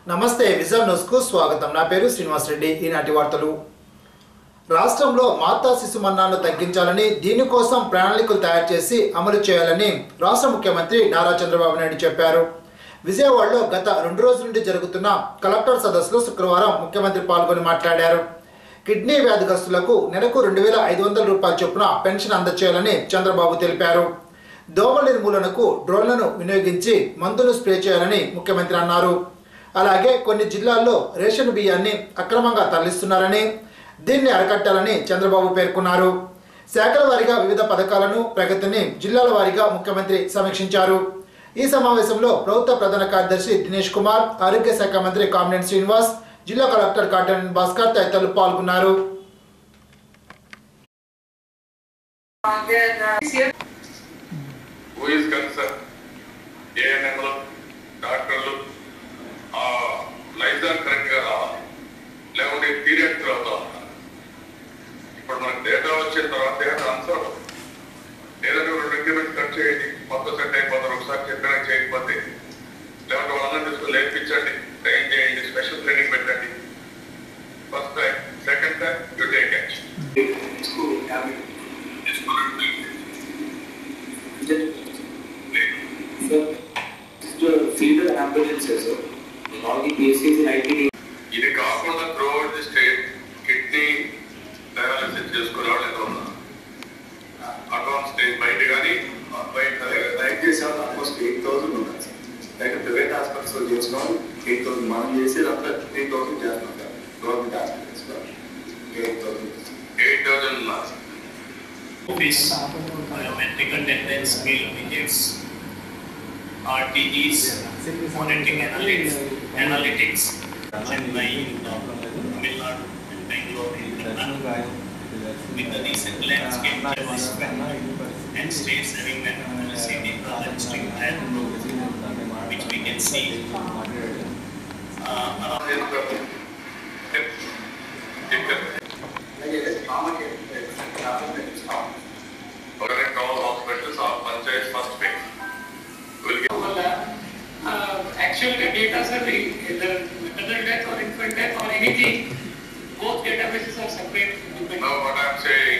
నమస్తే vision news కు స్వాగతం నా పేరు శ్రీనివాస్ రెడ్డి ఈనాటి వార్తలు రాష్ట్రంలో మాతా శిశు మరణాలను తగ్గించాలని దీనికోసం ప్రణాళికలు తయారు చేసి అమలు చేయాలని రాష్ట్ర ముఖ్యమంత్రి నారా చంద్రబాబు నాయుడు చెప్పారు విజయవాడలో గత రెండు రోజుల నుండి జరుగుతున్న కలెక్టర్ సదస్సులో శుక్రవారం ముఖ్యమంత్రి పాల్గొని మాట్లాడారు కిడ్నీ వ్యాధిగ్రస్తులకు నెలకు రెండు వేల ఐదు వందల రూపాయల చొప్పున పెన్షన్ అందచేయాలని చంద్రబాబు తెలిపారు దోమల నిర్మూలనకు డ్రోన్లను వినియోగించి మందులు స్ప్రే చేయాలని ముఖ్యమంత్రి అన్నారు అలాగే కొన్ని జిల్లాల్లో రేషన్ బియ్యాన్ని అక్రమంగా తరలిస్తున్నారని దీన్ని అరికట్టాలని చంద్రబాబు పేర్కొన్నారు శాఖల వారీగా వివిధ పథకాలను ప్రగతిని జిల్లాల వారీగా ముఖ్యమంత్రి సమీక్షించారు ఈ సమావేశంలో ప్రభుత్వ ప్రధాన కార్యదర్శి దినేష్ కుమార్ ఆరోగ్య శాఖ మంత్రి కామినేని శ్రీనివాస్ జిల్లా కలెక్టర్ కాటన్ భాస్కర్ తదితరులు పాల్గొన్నారు హూ ఇస్ కన్సర్న్ ఏఎన్ఎంలు డాక్టర్లు ఆ లైజాన్ కరెక్ట్ గా రావాలి లేకుంటే పీరియడ్ తర్వాత ఇప్పుడు మనకు డేటా వచ్చిన తర్వాత డేటా ఆన్సర్ లేదంటే రెండు ఇంక్రిమెంట్ కట్ చేయండి మొత్తం సెట్ అయిపోతారు ఒకసారి చెప్పినా చేయకపోతే లేకుంటే వాళ్ళందరూ తీసుకుని లేపించండి ట్రైన్ చేయండి స్పెషల్ ట్రైనింగ్ పెట్టండి first time second time you take action తీసుకోండి ఫీల్డ్ అంబులెన్సెస్ నాలుగు కేసెస్ ఐటీ ఇది కాకుండా throughout the state kidney dialysis చేసుకునే వాళ్ళు ఎంత ఉన్నారు అడ్వాన్స్ స్టేజ్ బయట కానీ బయట దయచేసి ఆల్మోస్ట్ ఎయిట్ థౌసండ్ ఉన్నాయి సార్ లైక్ ప్రైవేట్ హాస్పిటల్స్ లో చేస్తున్నాం ఎయిట్ థౌసండ్ మనం చేసేది అంతా త్రీ థౌసండ్ చేస్తున్నాం సార్ గవర్నమెంట్ హాస్పిటల్స్ లో ఎయిట్ థౌసండ్ ఎయిట్ థౌజండ్ ఉన్నారు office biometric attendance scale widgets, RTGs, monitoring analytics, analytics, Chennai, Tamil Nadu, and Bangalore, and Karnataka. With the recent landscape development and states having met city registering plan, which we can see uh, around ఒకరే call hospitals ఆ panchayat first pay will give uh, actual data are either maternal death or infant death or anything, both databases are separate. Now what I'm saying,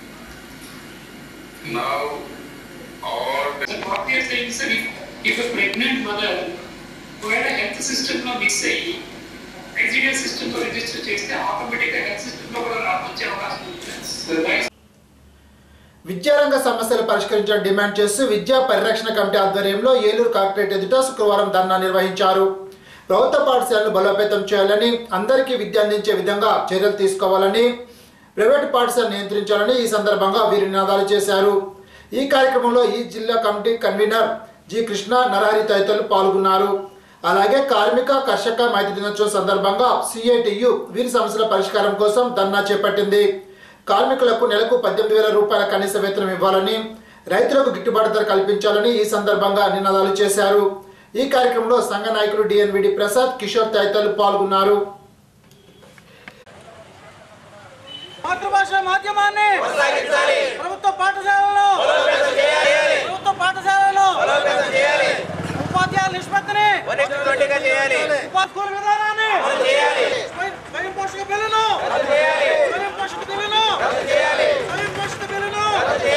now all the So what we are saying, sir, if, if a pregnant mother ఒకవేళ health system లో miss అయ్యి executive system తో register చేస్తే automatic గా health system లో కూడా రా- వచ్చే అవకాశం ఉంది విద్యారంగ సమస్యలు పరిష్కరించడం డిమాండ్ చేస్తూ విద్యా పరిరక్షణ కమిటీ ఆధ్వర్యంలో ఏలూరు కలెక్టరేట్ ఎదుట శుక్రవారం ధర్నా నిర్వహించారు ప్రభుత్వ పాఠశాలను బలోపేతం చేయాలని అందరికీ విద్య అందించే విధంగా చర్యలు తీసుకోవాలని ప్రైవేటు పాఠశాల నియంత్రించాలని ఈ సందర్భంగా వీరు నినాదాలు చేశారు ఈ కార్యక్రమంలో ఈ జిల్లా committee convener G Krishna Narahari తదితరులు పాల్గొన్నారు అలాగే కార్మిక కర్షక మైత్రి దినోత్సవం సందర్భంగా సిఐటియు వీరి సమస్యల పరిష్కారం కోసం ధర్నా చేపట్టింది కార్మికులకు నెలకు పద్దెనిమిది వేల రూపాయల కనీస వేతనం ఇవ్వాలని రైతులకు గిట్టుబాటు ధర కల్పించాలని ఈ సందర్భంగా నినాదాలు చేశారు ఈ కార్యక్రమంలో సంఘ నాయకులు డిఎన్విడి ప్రసాద్ కిషోర్ తదితరులు పాల్గొన్నారు మాతృభాష మాధ్యమాన్ని ప్రభుత్వ పాఠశాలలో ప్రభుత్వ పాఠశాలలో ఉపాధ్యాయుల నిష్పత్తిని ఉపా స్కూల్ విధానాన్ని స్వయం- స్వయం పోషక బిల్లును స్వయం పోషక బిల్లును స్వయం పోషక బిల్లును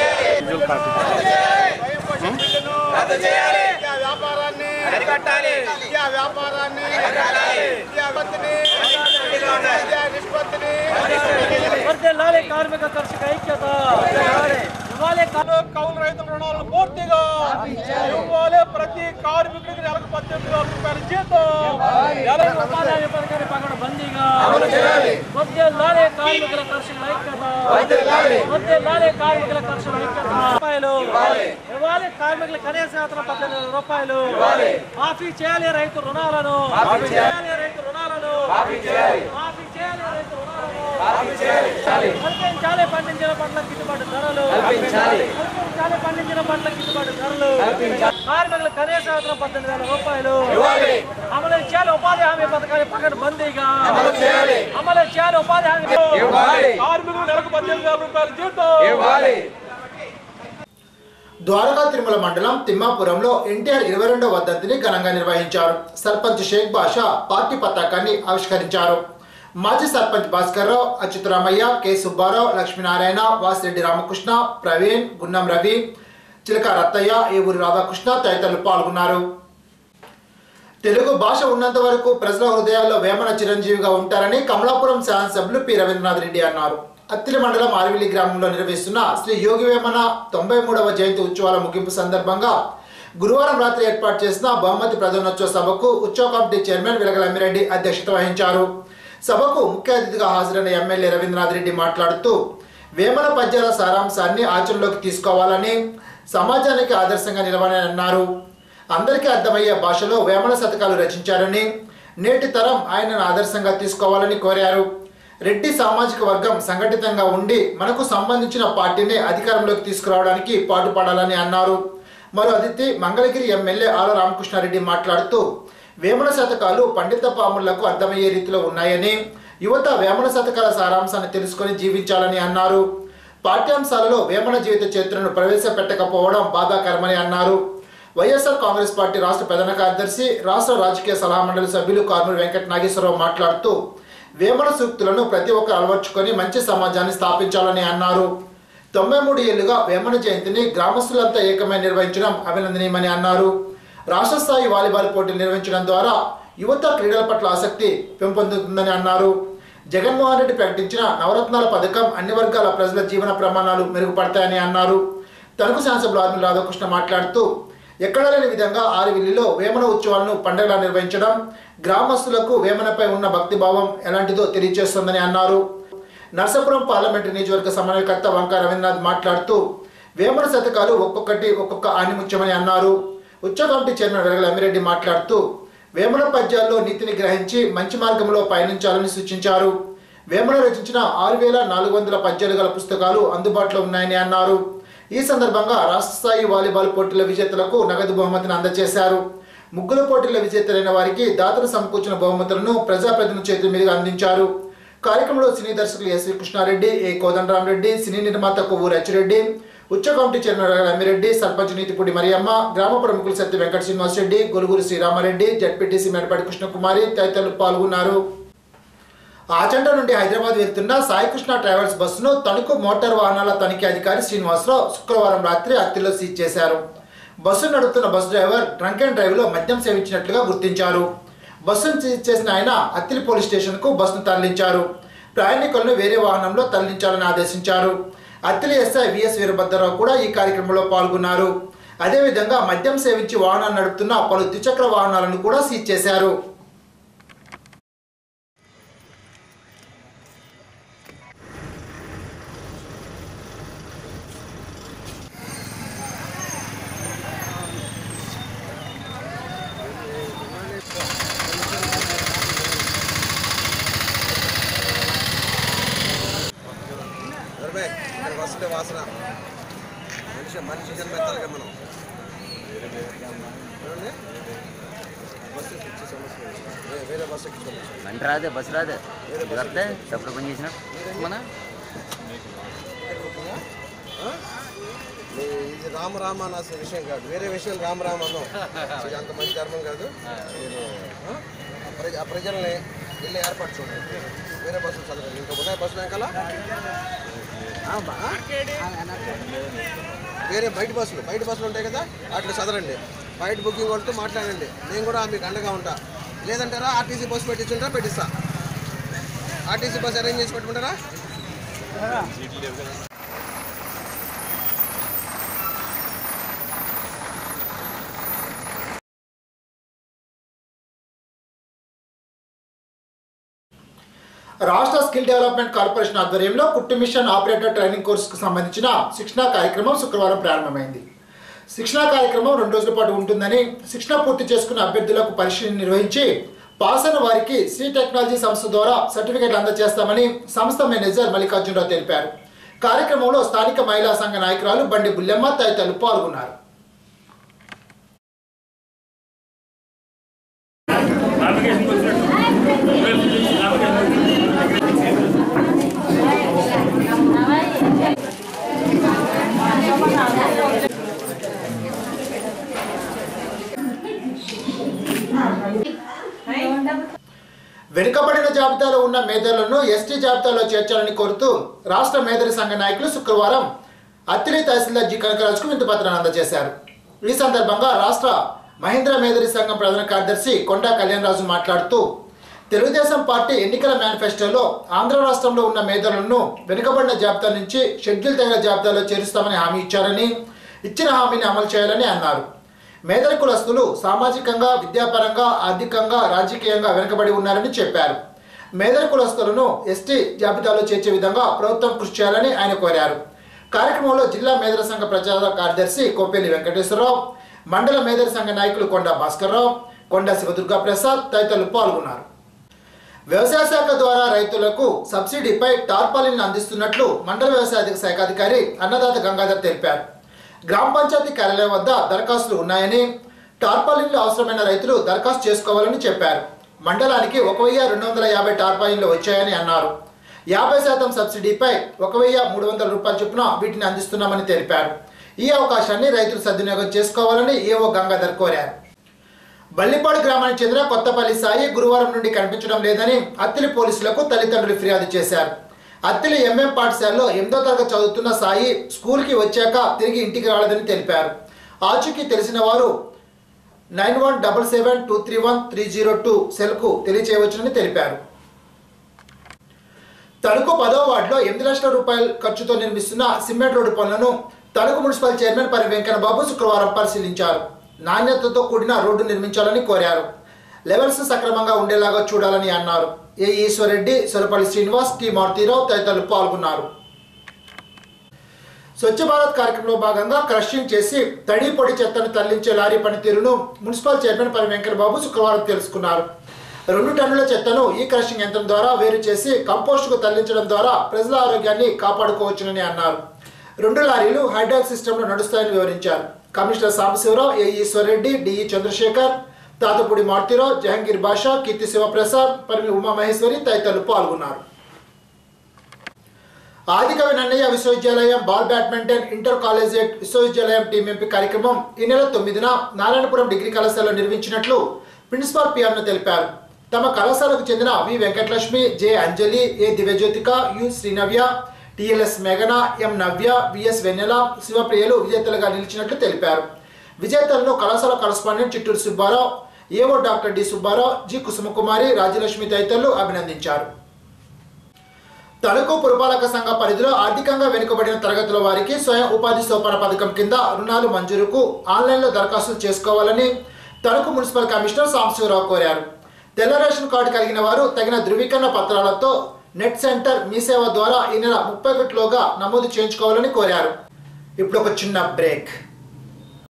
స్వయం పోషక బిల్లును విద్యా వ్యాపారాన్ని అరికట్టాలి విద్యా వ్యాపారాన్ని అరికట్టాలి విద్యా నిష్పత్తిని విద్యా నిష్పత్తిని వర్ధిల్లాలి కార్మిక కర్షక ఐక్యత ఇవ్వాలి కౌలు రైతుల రుణాలను పూర్తిగా ఇవ్వాలి ప్రతి కార్మికుడికి నెలకు పద్దెనిమిది వేల రూపాయల జీతం నెలకు ఉపాధి హామీ పథకాన్ని పక్కన బందీగా వర్ధిల్లాలి కార్మికుల కర్షక ఐక్యత వర్ధిల్లాలి కార్మికుల కర్షక ఐక్యత రూపాయలు ఇవ్వాలి కార్మికుల కనీస వేతనం పద్దెనిమిది వేల రూపాయలు మాఫీ చేయాలి రైతు రుణాలను మాఫీ చేయాలి రైతు రుణాలను మాఫీ చేయాలి మాఫీ చేయాలి రైతు రుణాలను కల్పించాలి పండించిన పంటల గిట్టుబాటు ధరలు కల్పించాలి పండించిన పంటల గిట్టుబాటు ధరలు కార్మికుల కనీస వేతనం పద్దెనిమిది వేల రూపాయలు అమలు చేయాలి ఉపాధి హామీ పథకాన్ని పక్కన బందీగా అమలు చేయాలి అమలు చేయాలి ఉపాధి హామీ కార్మికులు నెలకు పద్దెనిమిది వేల రూపాయలు జీతం ద్వారకా తిరుమల మండలం తిమ్మాపురంలో ఎన్టీఆర్ ఇరవై రెండవ వర్ధంతిని ఘనంగా నిర్వహించారు సర్పంచ్ షేక్ బాషా పార్టీ పతాకాన్ని ఆవిష్కరించారు మాజీ సర్పంచ్ భాస్కర్రావు అచ్యుతరామయ్య కె సుబ్బారావు లక్ష్మీనారాయణ వాసిరెడ్డి రామకృష్ణ ప్రవీణ్ గున్నం రవి చిలక రత్తయ్య ఏవూరి రాధాకృష్ణ తదితరులు పాల్గొన్నారు తెలుగు భాష ఉన్నంత వరకు ప్రజల హృదయాల్లో వేమన చిరంజీవిగా ఉంటారని కమలాపురం శాసనసభ్యులు పి రవీంద్రనాథ్ రెడ్డి అన్నారు అత్తిలి మండలం ఆర్విలి గ్రామంలో నిర్వహిస్తున్న శ్రీ యోగి వేమన తొంభై మూడవ జయంతి ఉత్సవాల ముగింపు సందర్భంగా గురువారం రాత్రి ఏర్పాటు చేసిన బహుమతి ప్రధానోత్సవ సభకు ఉత్సవ కమిటీ చైర్మన్ విలగల అమ్మిరెడ్డి అధ్యక్షత వహించారు సభకు ముఖ్య అతిథిగా హాజరైన ఎమ్మెల్యే రవీంద్రనాథ్ రెడ్డి మాట్లాడుతూ వేమన పద్యాల సారాంశాన్ని ఆచరణలోకి తీసుకోవాలని సమాజానికి ఆదర్శంగా నిలవాలని అన్నారు అందరికీ అర్థమయ్యే భాషలో వేమన శతకాలు రచించారని నేటి తరం ఆయనను ఆదర్శంగా తీసుకోవాలని కోరారు రెడ్డి సామాజిక వర్గం సంఘటితంగా ఉండి మనకు సంబంధించిన పార్టీని అధికారంలోకి తీసుకురావడానికి పాటుపడాలని అన్నారు మరో అతిథి మంగళగిరి ఎమ్మెల్యే ఆల రామకృష్ణారెడ్డి మాట్లాడుతూ వేమన శతకాలు పండిత పాములకు అర్థమయ్యే రీతిలో ఉన్నాయని యువత వేమన శతకాల సారాంశాన్ని తెలుసుకొని జీవించాలని అన్నారు పాఠ్యాంశాలలో వేమన జీవిత చరిత్రను ప్రవేశపెట్టకపోవడం బాధాకరమని అన్నారు వైఎస్ఆర్ కాంగ్రెస్ పార్టీ రాష్ట్ర ప్రధాన కార్యదర్శి రాష్ట్ర రాజకీయ సలహా మండలి సభ్యులు కార్మూరి వెంకట నాగేశ్వరరావు మాట్లాడుతూ వేమన సూక్తులను ప్రతి ఒక్కరు అలవర్చుకొని మంచి సమాజాన్ని స్థాపించాలని అన్నారు తొంభై మూడు ఏళ్లుగా వేమన జయంతిని గ్రామస్తులంతా ఏకమై నిర్వహించడం అభినందనీయమని అన్నారు రాష్ట్ర స్థాయి వాలీబాల్ పోటీలు నిర్వహించడం ద్వారా యువత క్రీడల పట్ల ఆసక్తి పెంపొందుతుందని అన్నారు జగన్మోహన్ రెడ్డి ప్రకటించిన నవరత్నాల పథకం అన్ని వర్గాల ప్రజల జీవన ప్రమాణాలు మెరుగుపడతాయని అన్నారు తణుకు శాసనసభ్యులు ఆర్మీ రాధాకృష్ణ మాట్లాడుతూ ఎక్కడ లేని విధంగా ఆరువిల్లిలో వేమన ఉత్సవాలను పండుగలా నిర్వహించడం గ్రామస్తులకు వేమనపై ఉన్న భక్తిభావం ఎలాంటిదో తెలియజేస్తుందని అన్నారు నర్సాపురం పార్లమెంటు నియోజకవర్గ సమన్వయకర్త వంక రవీంద్రనాథ్ మాట్లాడుతూ వేమన శతకాలు ఒక్కొక్కటి ఒక్కొక్క ఆనిముత్యమని అన్నారు ఉత్సవ కమిటీ చైర్మన్ వెలగల అమ్మిరెడ్డి మాట్లాడుతూ వేమన పద్యాల్లో నీతిని గ్రహించి మంచి మార్గంలో పయనించాలని సూచించారు వేమన రచించిన ఆరు వేల నాలుగు వందల పద్యాలు గల పుస్తకాలు అందుబాటులో ఉన్నాయని అన్నారు ఈ సందర్భంగా రాష్ట్ర స్థాయి వాలీబాల్ పోటీల విజేతలకు నగదు బహుమతిని అందజేశారు ముగ్గుల పోటీల విజేతలైన వారికి దాతలు సమకూర్చిన బహుమతులను ప్రజాప్రతినిధుల చేతుల మీదుగా అందించారు కార్యక్రమంలో సినీ దర్శకులు ఎస్వి కృష్ణారెడ్డి ఏ కోదండరామరెడ్డి సినీ నిర్మాత కొవ్వూరు అచ్చిరెడ్డి ఉచ్చ కమిటీ చైర్మన్ రఘుల అమ్మిరెడ్డి సర్పంచ్ నీతిపూడి మరియమ్మ గ్రామ ప్రముఖులు సత్య వెంకట శ్రీనివాసరెడ్డి గొలుగురు శ్రీరామారెడ్డి జడ్పీటీసీ మేడపాటి కృష్ణకుమారి తదితరులు పాల్గొన్నారు ఆచంట నుండి హైదరాబాద్ వెళ్తున్న సాయికృష్ణ ట్రావెల్స్ బస్సును తణుకు మోటార్ వాహనాల తనిఖీ అధికారి శ్రీనివాసరావు శుక్రవారం రాత్రి అత్తిలో సీజ్ చేశారు బస్సు నడుపుతున్న బస్సు డ్రైవర్ డ్రంక్ అండ్ డ్రైవ్లో మద్యం సేవించినట్లుగా గుర్తించారు బస్సును సీజ్ చేసిన ఆయన అత్తిలి పోలీస్ స్టేషన్కు బస్సును తరలించారు ప్రయాణికులను వేరే వాహనంలో తరలించాలని ఆదేశించారు అత్తిలి ఎస్ఐ విఎస్ వీరభద్రరావు కూడా ఈ కార్యక్రమంలో పాల్గొన్నారు అదేవిధంగా మద్యం సేవించి వాహనాలు నడుపుతున్న పలు ద్విచక్ర వాహనాలను కూడా సీజ్ చేశారు దొరబాయ్ ఇక్కడ వస్తుంటే వాసన మనిషి మనిషి కనిపెట్టాలిగా మనం చూడండి. బస్సు ఎక్కించే సమస్య లేదు. వే- వేరే బస్సు ఎక్కించుకోవాలి బండి రాదే బస్సు రాదే ఇది వస్తే తప్పుడు పని చేసిన మన మీ ఇది రామ రామ అన్న అసలు విషయం కాదు వేరే విషయం రామ రామ అన్నాం ఇది అంత మంచి ధర్మం కాదు మీరు ఆ? ఆ ప్రజ ఆ ప్రజల్ని వెళ్ళి ఏర్పాటు చూడండి వేరే బస్సులు చదవండి ఇంకా ఉన్నాయి బస్సులు వెనకాల ఆ, బా- ఆ? వేరే బయట బస్సులు బయట బస్సులు ఉంటాయి కదా వాటిని చదరండి బయట బుకింగ్ వాళ్ళతో మాట్లాడండి నేను కూడా మీకు అండగా ఉంటా లేదంటారా ఆర్టీసీ బస్సు పెట్టించుంటారా పెట్టిస్తా ఆర్టీసీ బస్సు అరేంజ్ చేసి పెట్టుకుంటారా రాష్ట్ర స్కిల్ డెవలప్మెంట్ కార్పొరేషన్ ఆధ్వర్యంలో కుట్టు మిషన్ ఆపరేటర్ ట్రైనింగ్ కోర్సుకు సంబంధించిన శిక్షణా కార్యక్రమం శుక్రవారం ప్రారంభమైంది శిక్షణా కార్యక్రమం రెండు రోజుల పాటు ఉంటుందని శిక్షణ పూర్తి చేసుకున్న అభ్యర్థులకు పరీక్షలు నిర్వహించి పాస్ అయిన వారికి శ్రీ టెక్నాలజీ సంస్థ ద్వారా సర్టిఫికెట్లు అందజేస్తామని సంస్థ మేనేజర్ మల్లికార్జునరావు తెలిపారు కార్యక్రమంలో స్థానిక మహిళా సంఘ నాయకురాలు బండి బుల్లెమ్మ తదితరులు పాల్గొన్నారు వెనుకబడిన జాబితాలో ఉన్న మేధలను ఎస్టీ జాబితాలో చేర్చాలని కోరుతూ రాష్ట్ర మేధరి సంఘ నాయకులు శుక్రవారం అత్తిలి తహసీల్దార్ జి కనకరాజుకు వింత పత్రాన్ని అందజేశారు ఈ సందర్భంగా రాష్ట్ర మహేంద్ర మేధరి సంఘం ప్రధాన కార్యదర్శి కొండా కళ్యాణరాజు మాట్లాడుతూ తెలుగుదేశం పార్టీ ఎన్నికల మేనిఫెస్టోలో ఆంధ్ర రాష్ట్రంలో ఉన్న మేధలను వెనుకబడిన జాబితా నుంచి షెడ్యూల్ తెగల జాబితాలో చేరుస్తామని హామీ ఇచ్చారని ఇచ్చిన హామీని అమలు చేయాలని అన్నారు మేధల కులస్తులు సామాజికంగా విద్యాపరంగా ఆర్థికంగా రాజకీయంగా వెనుకబడి ఉన్నారని చెప్పారు మేధల కులస్తులను ఎస్టీ జాబితాలో చేర్చే విధంగా ప్రభుత్వం కృషి చేయాలని ఆయన కోరారు కార్యక్రమంలో జిల్లా మేధల సంఘ ప్రచార కార్యదర్శి కోపేలి వెంకటేశ్వరరావు మండల మేధల సంఘ నాయకులు కొండ భాస్కర్రావు కొండ శివదుర్గా ప్రసాద్ తదితరులు పాల్గొన్నారు వ్యవసాయ శాఖ ద్వారా రైతులకు సబ్సిడీపై టార్పాలిన్ అందిస్తున్నట్లు మండల వ్యవసాయ శాఖ అధికారి అన్నదాత గంగాధర్ తెలిపారు గ్రామ పంచాయతీ కార్యాలయం వద్ద దరఖాస్తులు ఉన్నాయని టార్పాలిన్లు అవసరమైన రైతులు దరఖాస్తు చేసుకోవాలని చెప్పారు మండలానికి ఒక వెయ్యి రెండు వందల యాభై టార్పాలిన్లు వచ్చాయని అన్నారు యాభై శాతం సబ్సిడీపై ఒక వెయ్యి మూడు వందల రూపాయల చొప్పున వీటిని అందిస్తున్నామని తెలిపారు ఈ అవకాశాన్ని రైతులు సద్వినియోగం చేసుకోవాలని ఏఓ గంగాధర్ కోరారు బల్లిపాడు గ్రామానికి చెందిన కొత్తపల్లి సాయి గురువారం నుండి కనిపించడం లేదని అత్తిలి పోలీసులకు తల్లిదండ్రులు ఫిర్యాదు చేశారు అత్తిలి ఎంఎం పాఠశాలలో ఎనిమిదో తరగతి చదువుతున్న సాయి స్కూల్కి వచ్చాక తిరిగి ఇంటికి రాలేదని తెలిపారు ఆచూకీ తెలిసిన వారు nine one double seven two three one three zero two సెల్కు తెలియచేయవచ్చునని తెలిపారు తణుకు పదవ వార్డులో ఎనిమిది లక్షల రూపాయల ఖర్చుతో నిర్మిస్తున్న సిమెంట్ రోడ్డు పనులను తణుకు మున్సిపల్ చైర్మన్ పరి వెంకన్న బాబు శుక్రవారం పరిశీలించారు నాణ్యతతో కూడిన రోడ్డు నిర్మించాలని కోరారు లెవెల్స్ సక్రమంగా ఉండేలాగా చూడాలని అన్నారు ఏ ఈశ్వరెడ్డి సొరపల్లి శ్రీనివాస్ టి మారుతీరావు తదితరులు పాల్గొన్నారు స్వచ్ఛ భారత్ కార్యక్రమంలో భాగంగా క్రషింగ్ చేసి తడి పొడి చెత్తను తరలించే లారీ పనితీరును మున్సిపల్ చైర్మన్ పరి వెంకటబాబు శుక్రవారం తెలుసుకున్నారు రెండు టన్నుల చెత్తను ఈ క్రషింగ్ యంత్రం ద్వారా వేరు చేసి కంపోస్టుకు తరలించడం ద్వారా ప్రజల ఆరోగ్యాన్ని కాపాడుకోవచ్చునని అన్నారు రెండు లారీలు హైడ్రాక్ సిస్టంలో నడుస్తాయని వివరించారు commissioner Sambasivarao A Eswarareddy DE Chandrasekhar Tatapudi Marutirao Jahangir Basha Keerthi Sivaprasad Parimi Umamaheswari తదితరులు పాల్గొన్నారు ఆదికవి నన్నయ్య విశ్వవిద్యాలయం బాల్ బ్యాడ్మింటన్ ఇంటర్ కాలేజియేట్ విశ్వవిద్యాలయం టీం ఎంపీ కార్యక్రమం ఈ నెల తొమ్మిదిన నారాయణపురం డిగ్రీ కళాశాలలో నిర్వహించినట్లు ప్రిన్సిపాల్ పిఆర్ను తెలిపారు తమ కళాశాలకు చెందిన V Venkatalakshmi J Anjali A Divyajyothika U Srinavya TLS మేఘన ఎం నవ్య విఎస్ వెన్నెల శివప్రియలు విజేతలుగా నిలిచినట్లు తెలిపారు విజేతలను కళాశాల correspondent Chitturu Subbarao AO doctor D Subbarao G Kusumakumari Rajalakshmi తదితరులు అభినందించారు తణుకు పురపాలక సంఘ పరిధిలో ఆర్థికంగా వెనుకబడిన తరగతుల వారికి స్వయం ఉపాధి సోపాన పథకం కింద రుణాలు మంజూరుకు ఆన్లైన్లో దరఖాస్తులు చేసుకోవాలని తణుకు మున్సిపల్ కమిషనర్ సాంబశివరావు కోరారు తెల్ల రేషన్ కార్డు కలిగిన వారు తగిన ధృవీకరణ పత్రాలతో నెట్ సెంటర్ మీ సేవ ద్వారా ఈ నెల ముప్పై ఒకటిలోగా నమోదు చేయించుకోవాలని కోరారు ఇప్పుడు ఒక చిన్న బ్రేక్